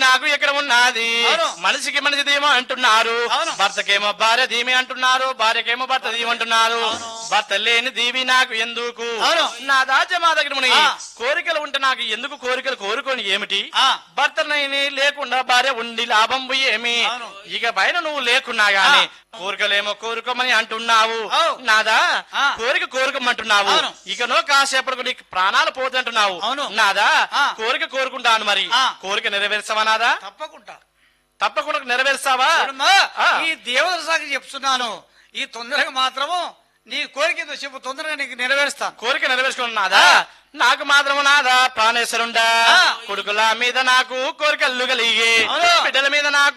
నాకు ఎక్కడ ఉన్నది అవును. మనిషికి మనిషి దీమో అంటున్నారు అవును. భర్తకేమో భార్య దీమి అంటున్నారు భార్యకేమో భర్త దీవి అంటున్నారు భర్త లేని దీవి నాకు ఎందుకు అవును. నా దాచ మా దగ్గర ముని ఆ. కోరికలు ఉంటే నాకు ఎందుకు కోరికలు కోరుకొని ఏమిటి ఆ. భర్తనైని లేకుండా భార్య ఉండి లాభం ఏమి అవును. ఇక పైన నువ్వు లేకున్నా గాని కోరికలేమో కోరుకోమని అంటున్నావు అవు. నాదా ఆ. కోరిక కోరుకోమంటున్నావు అవును. ఇకనో కాసేపటికి నీకు ప్రాణాలు పోతుంటున్నావు అవును. నాదా ఆ. కోరిక కోరుకుంటాను మరి ఆ. కోరిక నెరవేర్చావా నాదా తప్పకుండా తప్పకుండా నెరవేర్చావా చూడమ్మా, ఆ. ఈ దేవతల సాక్షి చెప్తున్నాను ఈ తొందరగా మాత్రము నీ కోరిక ఏదో చెప్పు తొందరగా నీకు నెరవేరుస్తాను కోరిక నెరవేర్చుకున్నాదా నాకు మాత్రము నాదా ప్రాణేశ్వరుండా ఆ. కొడుకుల మీద నాకు కోరికలు కలిగి అవును. బిడ్డల మీద నాకు